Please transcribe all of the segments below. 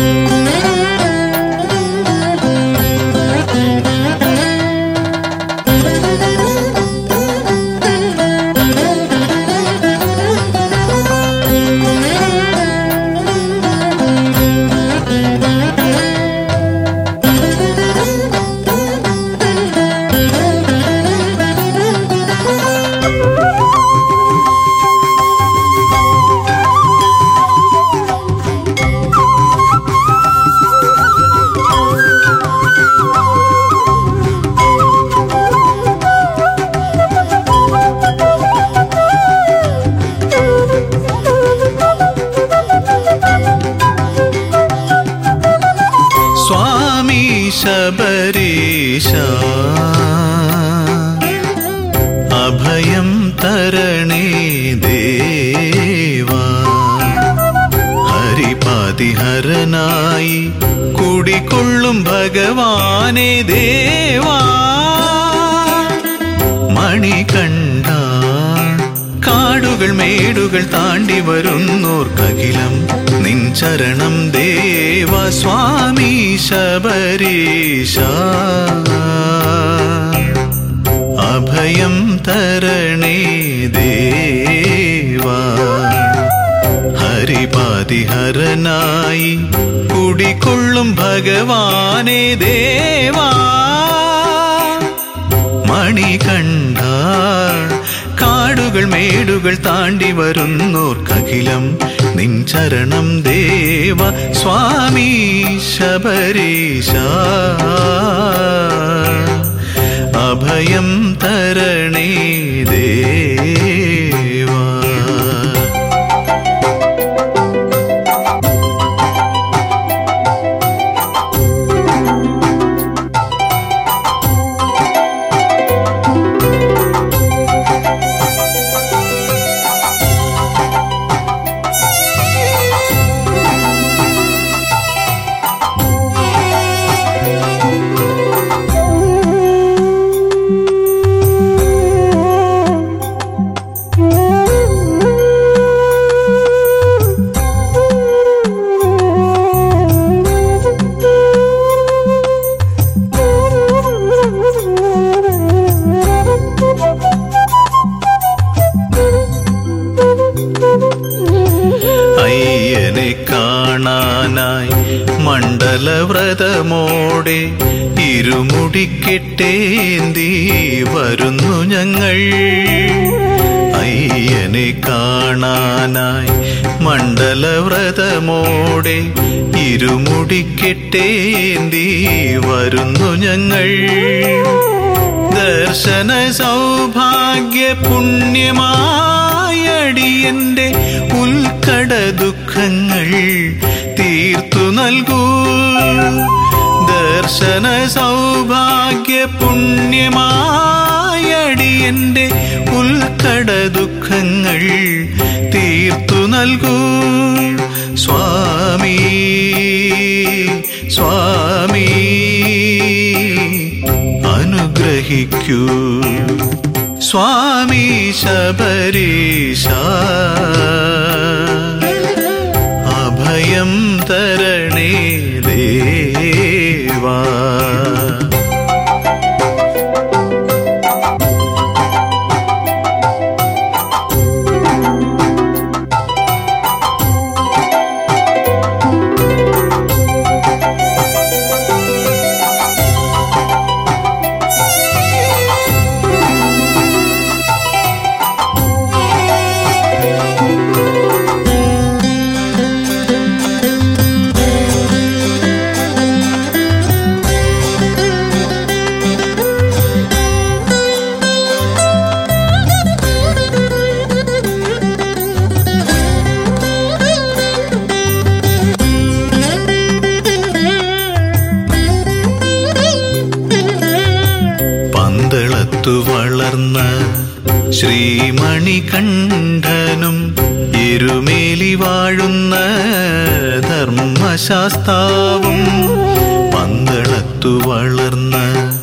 സ്വാമി ശബരീശ അഭയം തരണേ ദേവാ ഹരിപാതിഹരനായി കുടികൊള്ളും ഭഗവാനെ ദേവാ മണി കണ്ട കാടുകൾ മേടുകൾ താണ്ടി വരുന്നോർക്കകിലം നിൻ ചരണം ദേവ സ്വാമി ശബരീശ അഭയം തരണേ ദേവാ ഹരിപാതിഹരനായി കുടികൊള്ളും ഭഗവാനെ ദേവാ മണി കണ്ട കാടുകൾ മേടുകൾ താണ്ടി വരുന്നോർക്കകിലം നിൻ ചരണം ദേവ സ്വാമി ശബരീശ അഭയം തരണേ ദേവാ അയ്യനെ കാണാനായി മണ്ഡലവ്രതമോടെ ഇരുമുടിക്കെട്ടേന്തി വരുന്നു ഞങ്ങൾ അയ്യനെ കാണാനായി മണ്ഡലവ്രതമോടെ ഇരുമുടിക്കെട്ടേന്തി വരുന്നു ഞങ്ങൾ ദർശന സൗഭാഗ്യ പുണ്യമായടിയന്റെ ഉൾക്കട ദുഃഖങ്ങൾ തീർത്തു നൽകൂ ദർശന സൗഭാഗ്യ പുണ്യമായടിയന്റെ ഉൾക്കട ദുഃഖങ്ങൾ തീർത്തു നൽകൂ സ്വാമി സ്വാമി അനുഗ്രഹിക്കൂ സ്വാമി ശബരീശ അഭയം തരണേ ദേവാ പന്തളത്തു വളർന്ന ശ്രീമണികണ്ഠനും എരുമേലി വാഴുന്ന ധർമ്മശാസ്താവും പന്തളത്തു വളർന്ന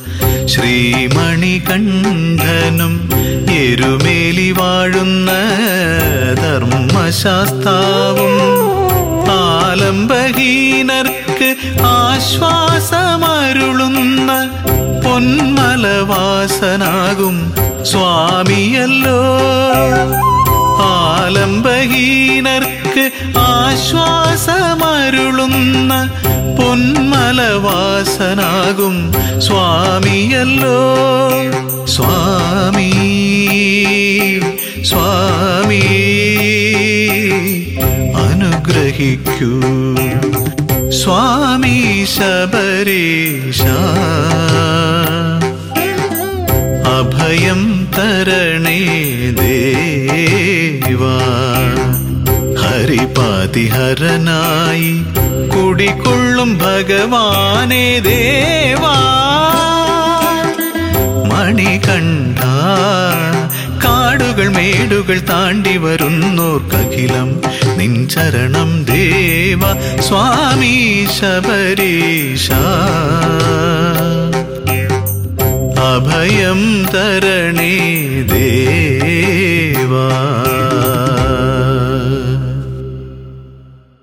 ശ്രീമണികണ്ഠനും എരുമേലി വാഴുന്ന ധർമ്മശാസ്താവും ആലംബഹീനർക്ക് ആശ്വാസമരുളുന്ന പൊന്മലവാസനാകും സ്വാമിയല്ലോ ആലംബഹീനർക്ക് ആശ്വാസമരുളുന്ന പൊന്മലവാസനാകും സ്വാമിയല്ലോ സ്വാമി സ്വാമി അനുഗ്രഹിക്കൂ സ്വാമി ശബരീശ അഭയം തരണേ ദേവാ ഹരിപാതിഹരനായി കുടികൊള്ളും ഭഗവാനെ ദേവാ മണികണ്ഠ കാടുകൾ മേടുകൾ താണ്ടി വരുന്നോർക്കഖിലം നിൻ ചരണം ദേവ സ്വാമി ശബരീശ അഭയം തരണേ ദേവാ